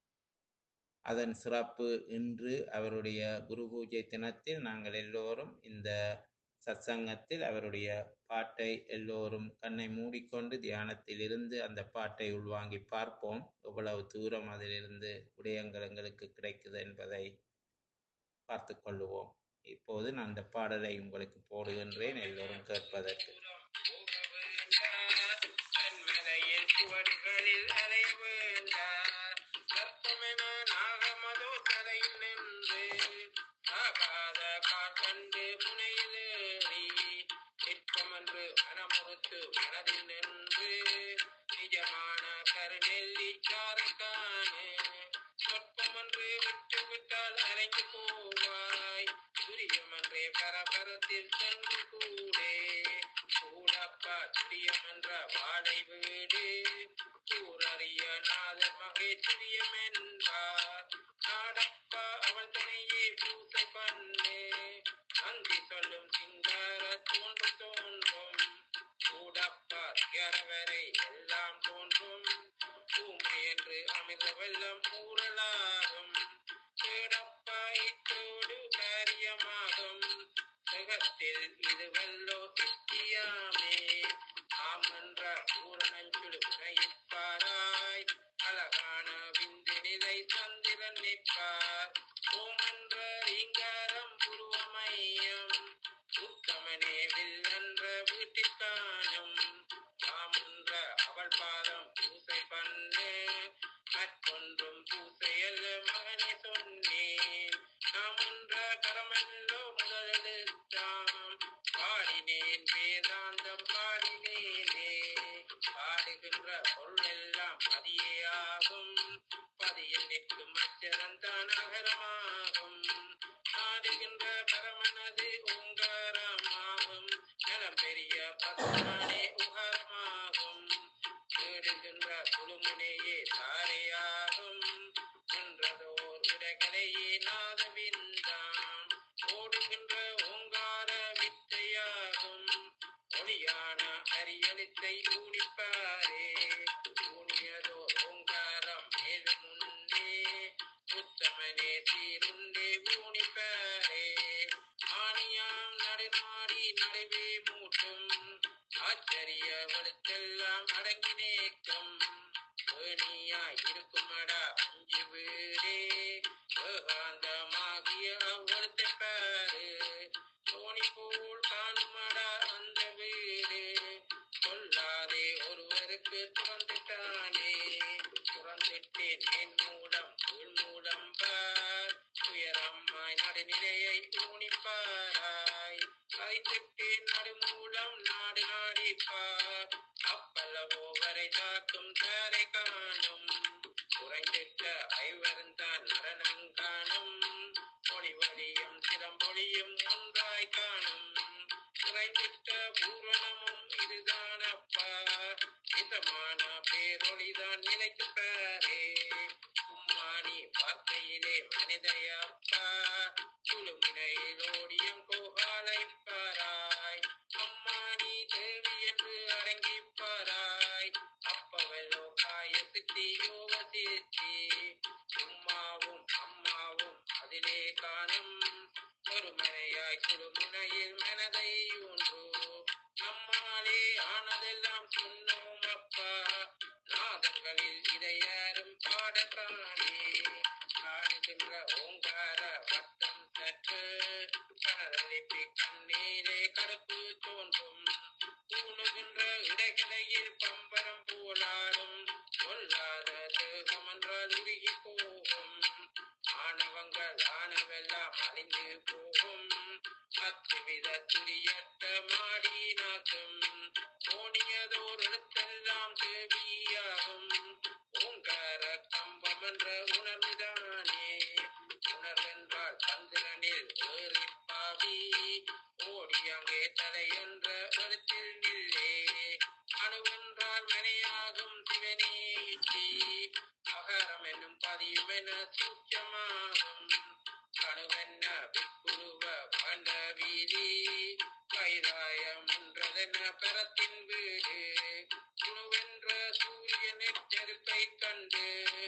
அதன் சிறப்பு இன்று அவருடைய குரு பூஜை தினத்தில் நாங்கள் எல்லோரும் இந்த சத்சங்கத்தில் அவருடைய பாட்டை எல்லோரும் கண்ணை மூடிக்கொண்டு தியானத்தில் இருந்து அந்த பாட்டை உள்வாங்கி பார்ப்போம் எவ்வளவு தூரம் அதிலிருந்து விடயங்கள் எங்களுக்கு கிடைக்குது என்பதை பார்த்து கொள்ளுவோம் இப்போது நான் அந்த பாடலை உங்களுக்கு போடுகின்றேன் எல்லோரும் கேட்பதற்கு தன்மலையில் சுவடுகளில் அலை வேண்டார் கற்பமென நாகமதோ தலையில் நின்று ஆகாத காற்கண்டு புனையிலேறி நிற்பமென்று மனமுறுத்து மனதில் நின்று நிஜமான கருநெல்லி சாரக்கானே சொற்பமென்று விட்டு விட்டால் அலைந்து போவாய் துரியமன்றே பரபரத்தில் சென்று கூடே கூடப்பா துரியமென்ற வாழை வீடு கூறறிய நாதர் மகேஸ்வரியம் என்பார் நாடப்பா அவன் துணையே பூசை பண்ணே அந்தி சொல்லும் சிங்கார தோன்று தோன்றும் கூடப்பா திகரவரை எல்லாம் தோன்றும் பூமை என்று அமிர்த வெள்ளம் ஊறலாகும் கேடப்பா இத்தோடு காரியமாகும் ஜெகத்தில் இது வெல்லோ சித்தியாமே ஆம் என்ற பூரணஞ்சுடு உரையிப்பாராய் அழகான விந்து நிலை சந்திரன் நிற்பார் ஓம் என்ற ரீங்காரம் புருவமையம் உத்தமனே வில்லென்ற வீட்டிற்கானும் தாம் என்ற அவள் பாதம் பூசை பண்ணு மற்றொன்றும் பூசையல்ல மகனே சொன்னேன் நாம் என்ற கரமல்லோ முதலெடுத்தாம் பாடினேன் வேதாந்தம் பாடினேனே பாடுகின்ற பொருள் எல்லாம் பதியாகும் பதியில் நிற்கும் அச்சரந்தான் அகரமாகும் ஆடுகின்ற பரமனது ஓங்காரமாகும் நலம் பெரிய பத்மனே உகரமாகும் தேடுகின்ற குழுமுனையே தாரையாகும் என்றதோர் இடகலையே நாதவிந்தாம் ஓடுகின்ற ஓங்கார ஒளியான அரியலித்தை ஊனிப்பாரே ஊனியதோ ஓங்காரம் மேலும் முன்னே உத்தமனே சீருண்டே ஊனிப்பாரே ஆணியாம் நடுநாடி நடுவே மூட்டும் ஆச்சரிய வலுத்தெல்லாம் அடங்கி நேக்கம் ஏணியாய் இருக்குமடா அஞ்சு வீடே ஏகாந்தமாகிய அவ்வளத்தை பாரு தோணி போல் காணுமடா அந்த வீடு சொல்லாதே ஒருவருக்கு துறந்துட்டானே துறந்துட்டேன் என் மூலம் உள் மூலம் பார் துயரம்மாய் நடுநிலையை ஊனிப்பாராய் கைத்திட்டேன் நடுமூலம் நாடு நாடிப்பார் அப்பல்லவோ வரை தாக்கும் தாரை காணும் குறைந்திட்ட ஐவருந்தான் நடனம் காணும் பொழிவழியும் சிலம்பொழியும் ஒன்றாய் காணும் குறைந்திட்ட பூரணமும் இதுதான் அப்பா இதமான பேரொழிதான் நிலைக்கு பாரே உம்மானி வார்த்தையிலே மனிதையப்பா குழுமினையில் ஓடியும் கோகாலை பாராய் அம்மானி தேவி என்று அடங்கி பாராய் அப்பவல்லோ காய சித்தி யோக சித்தி உம்மாவும் அம்மாவும் அதிலே காணும் ஒரு மனையாய் குழுமுனையில் மனதை ஒன்று நம்மாலே ஆனதெல்லாம் சொன்னோம் அப்பா நாதங்களில் இதை யாரும் பாடத்தானே காணுகின்ற ஓங்கார வட்டம் சற்று கனரளிப்பி கண்ணீரே கருப்பு தோன்றும் ஊனுகின்ற இடைகளையில் பம்பரம் போலாடும் சொல்லாத தேகமென்றால் உருகி போகும் ஆணவங்கள் ஆனவெல்லாம் அழிந்து போகும் அத்துவித துரியட்ட மாடி நாக்கும் ஓணியதோர் எழுத்தெல்லாம் தேவியாகும் ஓங்கார கம்பம் என்ற உணர்வுதானே உணர்வென்றால் சந்திரனில் ஏறி பாவி ஓடி அங்கே தலை என்ற எழுத்தில் நில்லே அணுவென்றால் மனையாகும் சிவனே இச்சி அகரம் என்னும் பதியும் என சூச்சமாகும் கணுவென்ன விக்குருவ வண்ட வீதி கைராயம் என்றதென்ன பரத்தின் வீடு குணுவென்ற சூரியன் நெற்றெருக்கை கண்டு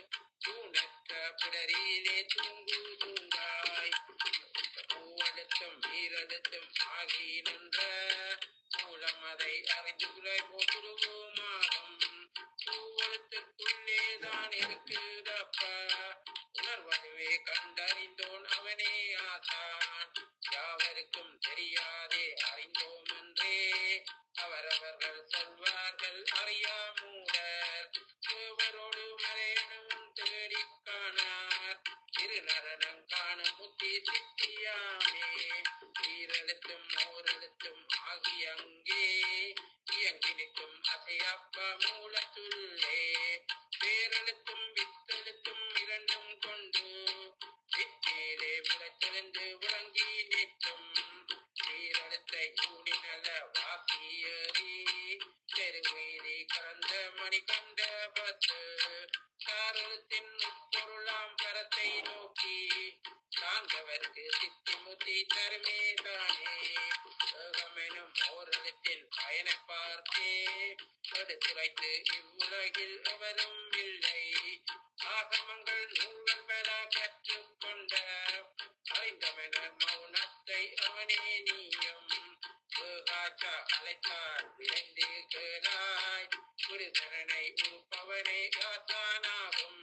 தூணற்ற பிடரியிலே தூங்கு தூங்காய் பூவெழுத்தும் வீரழுத்தும் ஆகி நின்ற மூலம் அதை அறிந்து குலை போட்டுருவோமாகும் பூவெழுத்துக்குள்ளே தான் இருக்குதப்பா உணர்வதுவே கண்டறிந்தோன் அவனே ஆசான் யாவருக்கும் தெரியாதே அறிந்தோம் என்றே அவரவர்கள் சொல்வார்கள் அறியா மூடர் தேவரோடு மலையனும் தேடிக் காணார் திருநரனம் காண முத்தி சித்தியாமே ஈரெழுத்தும் ஓரெழுத்தும் ஆகி அங்கே இயங்கி நிற்கும் அசையப்ப மூலத்துள்ளே பேரெழுத்தும் வித்தெழுத்தும் இரண்டும் கொண்டு வித்திலே விளத்தெழுந்து விளங்கி நிற்கும் சீரழுத்தை ஊடினல வாசியறி தெருவீதி கறந்த மணி கண்ட பத்து காரத்தின் பொருளாம் கரத்தை நோக்கி காண்பவர்க்கு சித்தி முத்தி தருமே தானே ஏகமெனும் ஓரிடத்தின் பயனை பார்த்தே எடுத்துரைத்து இவ்வுலகில் எவரும் இல்லை ஆகமங்கள் நூல்கள் பல கற்றுக்கொண்ட அறிந்தவன மௌனத்தை அவனே நீயும் ஏகாச்சா அழைத்தால் விரைந்து கேளாய் குருதரனை உறுப்பவனே காத்தானாகும்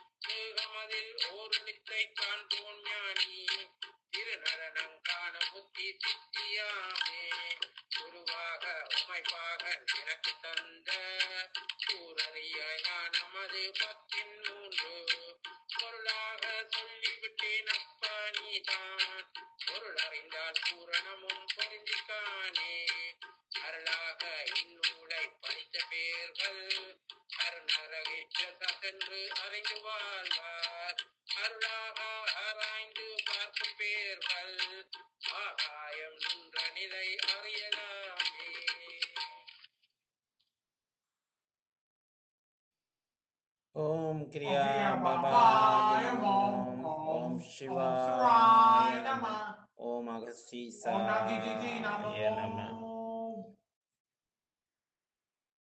ஏகமதில் ஓருளித்தை காண்போன் ஞானி திருநடனம் காண புத்தி சித்தியாமே குருவாக உமைப்பாக எனக்கு தந்த கூறறிய ஞானமது பத்தின் மூன்று பொருளாக சொல்லிவிட்டேன் அப்பா நீதான் பொருள் அறிந்தால் பூரணமும் பொருந்திக்கானே அருளாக இந்நூலை படித்த பேர்கள் அருணரகின்று அறிந்து வாழ்வார் அருளாக ஆராய்ந்து பார்க்கும் பேர்கள் ஆகாயம் நின்ற நிலை அறியலாமே ஓம் கிரியா கிரியா பாபாய பாபாய நமோ நமோ. ஓம் ஓம் சிவாய சிவாய நமோ நம. ஓம் ஓம் அகஸ்தீசாய நந்திஜி நமோ நம